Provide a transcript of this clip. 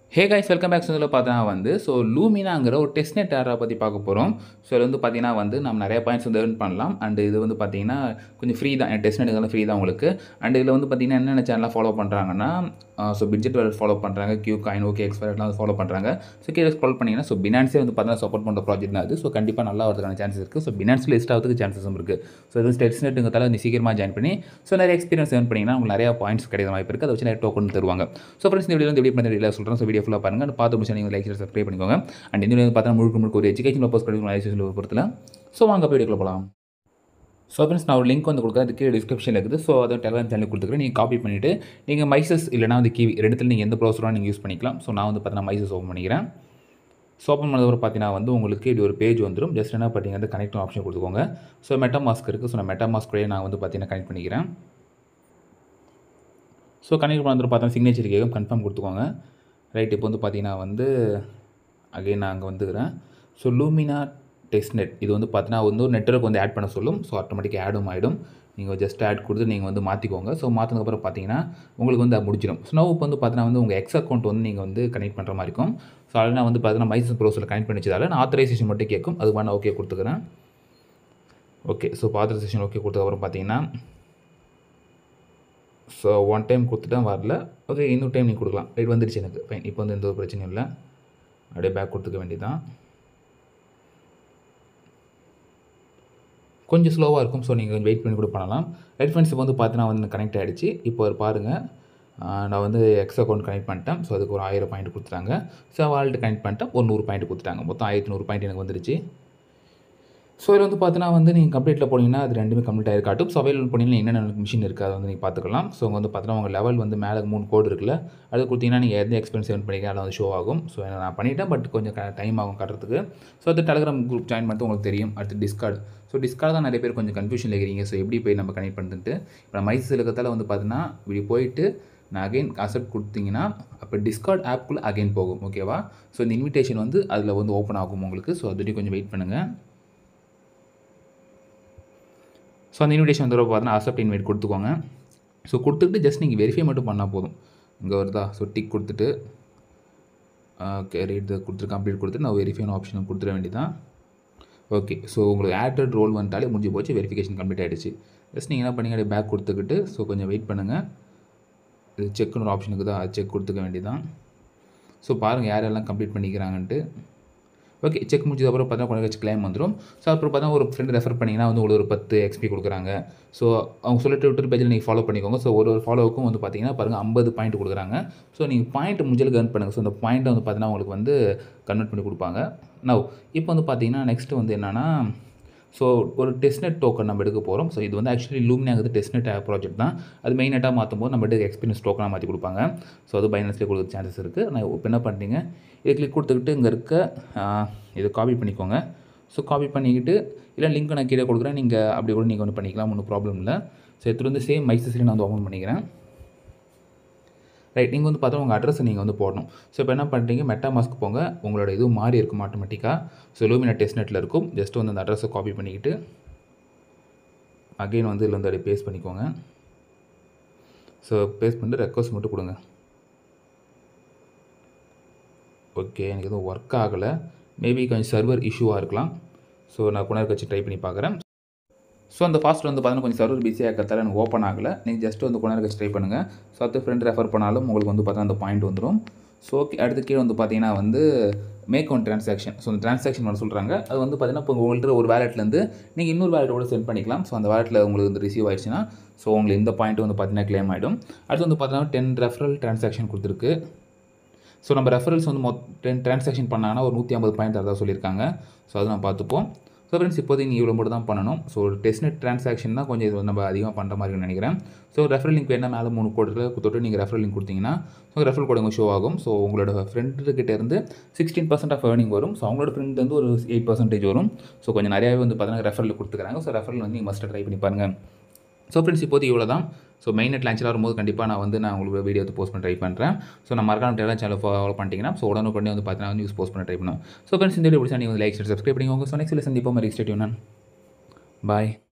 hey guys welcome back இதில் பார்த்தா வந்து ஸோ லூமினாங்கிற ஒரு டெஸ்ட்நெட் ஏரா பற்றி பார்க்க போகிறோம் ஸோ இது வந்து பார்த்தீங்கன்னா வந்து நம்ம நிறைய பாயிண்ட்ஸ் வந்து earn பண்ணலாம் அண்ட் இது வந்து பார்த்தீங்கன்னா கொஞ்சம் ஃப்ரீ தான் டெஸ்ட்நெட் இதெல்லாம் ஃப்ரீ தான் உங்களுக்கு அண்ட் இதில் வந்து பார்த்தீங்கன்னா என்னென்ன சேனலாக ஃபாலோ பண்ணுறாங்கன்னா ஸோ பிட்ஜெட் வேலட் ஃபாலோ பண்ணுறாங்க கியூ காயின் ஓகே எக்ஸ்பெரட்லாம் ஃபாலோ பண்ணுறாங்க ஸோ கீழே ஸ்க்ரோல் பண்ணிங்கன்னா ஸோ பினான்ஸே வந்து பார்த்தீங்கன்னா சப்போர்ட் பண்ணுற ப்ராஜெக்ட் தான் அது ஸோ கண்டிப்பாக நல்லா வரதுக்கான சான்சஸ் இருக்குது ஸோ பினான்ஸ் லிஸ்ட் ஆகிறதுக்கு சான்சஸும் இருக்குது ஸோ இது டெஸ்ட்நெட்டுங்கிறதால நீ சீக்கிரமாக ஜாயின் பண்ணி ஸோ நிறைய எக்ஸ்பீரியன்ஸ் ஏர்ன் பண்ணிங்கன்னா உங்களுக்கு நிறைய பாயிண்ட்ஸ் கிடைக்கிற வாய்ப்பு இருக்குது அதை வச்சு நிறைய டோக்கன் தருவாங்க ஸோ ஃப்ரெண்ட்ஸ் இந்த வீடியோ வந்து எப்படி பண்ணி வீடியோ சொல்கிறேன் ஸோ வீடியோ ஃபுல்லாக பாருங்கள் and பார்த்து முடிச்சு நீங்கள் லைக் சப்ஸ்கிரைப் பண்ணிக்கோங்க அண்ட் இந்த வீடியோ பார்த்தா முழுக்க முழுக்க ஒரு எஜுகேஷன் பர்பஸ் கிடைக்கும் லைசன்ஸ் பொறுத்தில் ஸோ வாங்க போய் வீடியோக்குள்ள போகலாம் ஸோ ஃப்ரெண்ட்ஸ் நான் ஒரு லிங்க் வந்து கொடுக்குறேன் அது கீழே டிஸ்கிரிப்ஷனில் இருக்குது ஸோ அதை டெலிகிராம் சேனல் கொடுத்துக்கிறேன் நீங்கள் காப்பி பண்ணிவிட்டு நீங்கள் மைசஸ் இல்லைனா வந்து கிவி ரெண்டுத்தில் நீங்கள் எந்த ப்ரௌசரும் நீங்கள் யூஸ் பண்ணிக்கலாம் ஸோ நான் வந்து பார்த்தீங்கன்னா மைசஸ் ஓப்பன் பண்ணிக்கிறேன் ஸோ ஓப்பன் பண்ணதுக்கப்புறம் பார்த்தீங்கன்னா வந்து உங்களுக்கு இப்படி ஒரு பேஜ் வந்துடும் ஜஸ்ட் என்ன பார்த்தீங்கன்னா வந்து கனெக்ட் ஆப்ஷன் கொடுத்துக்கோங்க ஸோ மெட்டா மாஸ்க் இருக்குது ஸோ நான் மெட்டா மாஸ்க்கோடய நான் வந்து பார்த்தீங்கன்னா கனெக்ட் பண்ணிக்கிறேன் ஸோ கனெக்ட் பண்ணது பார்த்தா சிக்னேச்சர் கேட்கும் கன்ஃபார்ம் கொடுத்துக்கோங்க ரைட் இப்போ வந்து பார்த்தீங்கன்னா வந்து அகைன் நான் அங்கே வந்துக்கிறேன் ஸோ லூமினா டெஸ்ட்நெட் இது வந்து பார்த்தீங்கன்னா வந்து ஒரு நெட்ஒர்க் வந்து ஆட் பண்ண சொல்லும் ஸோ ஆட்டோமேட்டிக்காக ஆடும் ஆகிடும் நீங்கள் ஜஸ்ட் ஆட் கொடுத்து நீங்கள் வந்து மாற்றிக்கோங்க ஸோ மாற்றினதுக்கப்புறம் பார்த்தீங்கன்னா உங்களுக்கு வந்து அது முடிச்சிடும் ஸ்னோ இப்போ வந்து பார்த்தீங்கன்னா வந்து உங்கள் எக்ஸ் அக்கௌண்ட் வந்து நீங்கள் வந்து கனெக்ட் பண்ணுற மாதிரி இருக்கும் ஸோ அதில் நான் வந்து பார்த்தீங்கன்னா மைசஸ் ப்ரோஸில் கனெக்ட் பண்ணி வச்சதால நான் ஆத்தரைசேஷன் மட்டும் கேட்கும் அது நான் ஓகே கொடுத்துக்கிறேன் ஓகே ஸோ இப்போ ஆத்தரைசேஷன் ஓகே கொடுத்ததுக்கப்புறம் பார்த்தீங்கன்னா ஸோ ஒன் டைம் கொடுத்துட்டேன் வரல ஓகே இன்னொரு டைம் நீங்கள் கொடுக்கலாம் ரைட் வந்துருச்சு எனக்கு ஃபைன் இப்போ வந்து எந்த ஒரு பிரச்சனையும் இல்லை அப்படியே பேக் கொடுத்துக்க வேண்டியதான் கொஞ்சம் ஸ்லோவாக இருக்கும் ஸோ நீங்கள் வெயிட் பண்ணி கூட பண்ணலாம் ரைட் ஃப்ரெண்ட்ஸ் இப்போ வந்து பார்த்தீங்கன்னா வந்து கனெக்ட் ஆகிடுச்சு இப்போ ஒரு பாருங்கள் ஆஹ் நான் வந்து எக்ஸ் அக்கௌண்ட் கனெக்ட் பண்ணிட்டேன் ஸோ அதுக்கு ஒரு ஆயிரம் பாயிண்ட் கொடுத்துட்டாங்க ஸோ வால்ட்டு கனெக்ட் பண்ணிட்டேன் ஒரு நூறு பாயிண்ட் கொடுத்துட்டாங்க மொத்தம் ஆயிரத்தி நூறு பாயிண்ட் எனக்கு வந்துருச்சு ஸோ இதில் வந்து பார்த்தீங்கன்னா வந்து நீங்கள் கம்ப்ளீட்டில் போனீங்கன்னா அது ரெண்டுமே கம்ப்ளீட் ஆகி காட்டும் ஸோ அவைலபிள் போனீங்கன்னா என்னென்ன மிஷின் இருக்குது அதை வந்து நீங்கள் பார்த்துக்கலாம் ஸோ அங்கே வந்து பார்த்தீங்கன்னா உங்கள் லெவல் வந்து மேலே மூணு கோடு இருக்குல்ல அது கொடுத்தீங்கன்னா நீங்கள் எந்த எக்ஸ்பென்ஸ் ஏர்ன் பண்ணிக்க அதில் வந்து ஷோ ஆகும் ஸோ நான் பண்ணிட்டேன் பட் கொஞ்சம் டைம் ஆகும் காட்டுறதுக்கு ஸோ அது டெலிகிராம் குரூப் ஜாயின் பண்ணிட்டு உங்களுக்கு தெரியும் அடுத்து டிஸ்கார்ட் ஸோ டிஸ்கார்ட் தான் நிறைய பேர் கொஞ்சம் கன்ஃபியூஷன் இருக்கிறீங்க ஸோ எப்படி போய் நம்ம கனெக்ட் பண்ணிட்டு இப்போ நான் மைசூர் இருக்கிறதால வந்து பார்த்தீங்கன்னா இப்படி போயிட்டு நான் அகைன் அக்செப்ட் கொடுத்தீங்கன்னா அப்போ டிஸ்கார்ட் ஆப்குள்ளே அகைன் போகும் ஓகேவா ஸோ இந்த இன்விடேஷன் வந்து அதில் வந்து ஓப்பன் ஆகும் உங்களுக்கு ஸோ அதுலேயும் கொஞ்சம் வெயிட் பண்ணுங்கள் ஸோ அந்த இன்விடேஷன் வந்து பார்த்தீங்கன்னா அக்செப்ட் இன்வைட் கொடுத்துக்கோங்க ஸோ கொடுத்துட்டு ஜஸ்ட் நீங்கள் வெரிஃபை மட்டும் பண்ணால் போதும் இங்கே வருதா ஸோ டிக் கொடுத்துட்டு ஓகே ரேட் கொடுத்துட்டு கம்ப்ளீட் கொடுத்துட்டு நான் வெரிஃபைன் ஆப்ஷன் கொடுத்துட வேண்டியதான் ஓகே ஸோ உங்களுக்கு ஆட்டட் ரோல் வந்துட்டாலே முடிஞ்சு போச்சு வெரிஃபிகேஷன் கம்ப்ளீட் ஆகிடுச்சு ஜஸ்ட் நீங்கள் என்ன பண்ணீங்க அப்படியே பேக் கொடுத்துக்கிட்டு ஸோ கொஞ்சம் வெயிட் பண்ணுங்கள் இது செக்குன்னு ஒரு ஆப்ஷனுக்கு தான் செக் கொடுத்துக்க வேண்டியதான் ஸோ பாருங்கள் யாரெல்லாம் கம்ப்ளீட் பண்ணிக்கிறாங்கன்ட்டு ஓகே செக் முடிச்சதுக்கப்புறம் பார்த்தா கொஞ்சம் வச்சு கிளைம் வந்துடும் ஸோ அப்புறம் பார்த்தா ஒரு ஃப்ரெண்ட் ரெஃபர் பண்ணிங்கன்னா வந்து உங்களுக்கு ஒரு பத்து எக்ஸ்பி கொடுக்குறாங்க ஸோ அவங்க சொல்லிட்டு ட்விட்டர் பேஜில் நீங்கள் ஃபாலோ பண்ணிக்கோங்க ஸோ ஒரு ஒரு ஃபாலோவுக்கும் வந்து பார்த்தீங்கன்னா பாருங்கள் ஐம்பது பாயிண்ட் கொடுக்குறாங்க ஸோ நீங்கள் பாயிண்ட் முடிஞ்சலுக்கு earn பண்ணுங்கள் ஸோ அந்த பாயிண்ட்டை வந்து பார்த்தீங்கன்னா உங்களுக்கு வந்து கன்வெர்ட் பண்ணி கொடுப்பாங்க நவ் இப்போ வந்து பார்த்தீங்கன்னா நெக்ஸ்ட் வந்து என்னென்னா ஸோ ஒரு டெஸ்ட்நெட் டோக்கன் நம்ம எடுக்க போகிறோம் ஸோ இது வந்து ஆக்சுவலி லூமினாங்கிறது டெஸ்ட்நெட் ப்ராஜெக்ட் தான் அது மெயின் நெட்டாக மாற்றும் போது நம்ம எடுக்க எக்ஸ்பீரியன்ஸ் டோக்கனாக மாற்றி கொடுப்பாங்க ஸோ அது பைனான்ஸ்லேயே கொடுக்குற சான்சஸ் இருக்குது நான் இப்போ என்ன பண்ணுறீங்க இது கிளிக் கொடுத்துக்கிட்டு இங்கே இருக்க ஆஹ், இதை காப்பி பண்ணிக்கோங்க ஸோ காப்பி பண்ணிக்கிட்டு இல்லை லிங்க் நான் கீழே கொடுக்குறேன் நீங்கள் அப்படி கூட நீங்கள் ஒன்று பண்ணிக்கலாம் ஒன்றும் ப்ராப்ளம் இல்லை ஸோ எடுத்துகிட்டு வந்து சேம் மைசஸ்லேயே நான் வந்து ஓப்பன் பண்ணிக்கிறேன் ரைட் நீங்கள் வந்து பார்த்தா உங்கள் அட்ரஸை நீங்கள் வந்து போடணும் ஸோ இப்போ என்ன பண்ணுறீங்க மெட்டா மாஸ்க் போங்க உங்களோட இது மாறி இருக்கும் ஆட்டோமேட்டிக்காக ஸோ லூமினா டெஸ்ட்நெட்டில் இருக்கும் ஜஸ்ட் வந்து அந்த அட்ரஸை காப்பி பண்ணிக்கிட்டு அகைன் வந்து இதில் வந்து அப்படியே பேஸ்ட் பண்ணிக்கோங்க ஸோ பேஸ்ட் பண்ணிட்டு ரெக்வஸ்ட் மட்டும் கொடுங்க ஓகே எனக்கு எதுவும் ஒர்க் ஆகலை மேபி கொஞ்சம் சர்வர் இஷ்யூவாக இருக்கலாம் ஸோ நான் கொஞ்ச நேரம் கழிச்சு ட்ரை பண்ணி பார்க்குறேன் ஸோ அந்த ஃபாஸ்ட்டில் வந்து பார்த்தீங்கன்னா கொஞ்சம் சர்வர் பிஸியாக இருக்கிறதால எனக்கு ஓப்பன் ஆகலை நீங்கள் ஜஸ்ட் வந்து கொஞ்ச நேரம் கழிச்சு ட்ரை பண்ணுங்கள் ஸோ அடுத்த ஃப்ரெண்ட் ரெஃபர் பண்ணாலும் உங்களுக்கு வந்து பார்த்தீங்கன்னா அந்த பாயிண்ட் வந்துடும் ஸோ ஓகே அடுத்து கீழே வந்து பார்த்தீங்கன்னா வந்து மேக் ஒன் ட்ரான்சாக்ஷன் ஸோ அந்த ட்ரான்சாக்ஷன் பண்ண சொல்கிறாங்க அது வந்து பார்த்தீங்கன்னா இப்போ உங்கள்கிட்ட ஒரு வேலெட்லேருந்து நீங்கள் இன்னொரு வேலெட்டோட சென்ட் பண்ணிக்கலாம் ஸோ அந்த வேலெட்டில் உங்களுக்கு வந்து ரிசீவ் ஆயிடுச்சுன்னா ஸோ உங்களுக்கு இந்த பாயிண்ட் வந்து பார்த்தீங்கன்னா க்ளைம் ஆகிடும் அடுத்து வந்து பார்த்தீங்கன்னா டென் ரெஃபரல் ட்ரான்சாக்ஷன் கொடுத்துருக்கு ஸோ நம்ம ரெஃபரல்ஸ் வந்து மொத் டென் ட்ரான்சாக்ஷன் பண்ணாங்கன்னா ஒரு நூற்றி ஐம்பது பாயிண்ட் தரதா சொல்லியிருக்காங்க ஸோ அதை நம்ம பார்த்துப்போம் ஸோ ஃப்ரெண்ட்ஸ் இப்போதைக்கு நீங்கள் இவ்வளோ மட்டும் தான் பண்ணணும் ஸோ டெஸ்ட்நெட் ட்ரான்சாக்ஷன் தான் கொஞ்சம் இது வந்து நம்ம அதிகமாக பண்ணுற மாதிரி இருக்கும்னு நினைக்கிறேன் ஸோ ரெஃபரல் லிங்க் வேணால் மேலே மூணு கோடு கொடுத்துட்டு நீங்கள் ரெஃபரல் லிங்க் கொடுத்தீங்கன்னா ஸோ ரெஃபரல் கோடு உங்கள் ஷோ ஆகும் ஸோ உங்களோட ஃப்ரெண்டுக்கிட்ட இருந்து சிக்ஸ்டீன் பர்சன்ட் ஆஃப் ஏர்னிங் வரும் ஸோ அவங்களோட ஃப்ரெண்ட் வந்து ஒரு எயிட் பர்சன்டேஜ் வரும் ஸோ கொஞ்சம் நிறையாவே வந்து பார்த்தீங்கன்னா ரெஃபரல் கொடுத்துக்கிறாங்க ஸோ ரெஃபரல் வந்து நீங்கள் மஸ்ட் ட்ரை பண்ணி பாருங்கள் ஸோ ஃப்ரெண்ட்ஸ் இப்போதைக்கு இவ்வளோ தான் ஸோ மெயின் நெட் லான்ச்சில் வரும்போது கண்டிப்பாக நான் வந்து நான் உங்களுக்கு வீடியோ வந்து போஸ்ட் பண்ண ட்ரை பண்ணுறேன் ஸோ நான் மறக்காம டெலாம் சேனல் ஃபாலோ பண்ணிட்டீங்கன்னா ஸோ உடனுக்குடனே வந்து பார்த்தீங்கன்னா நியூஸ் போஸ்ட் பண்ண ட்ரை பண்ணும் ஸோ ஃப்ரெண்ட்ஸ் இந்த வீடியோ பிடிச்சா நீங்கள் வந்து லைக் சப்ஸ்கிரைப் பண்ணிக்கோங்க ஸோ நெக்ஸ்ட் சந்திப்போம் ரிஸ்டேட் நான் பாய்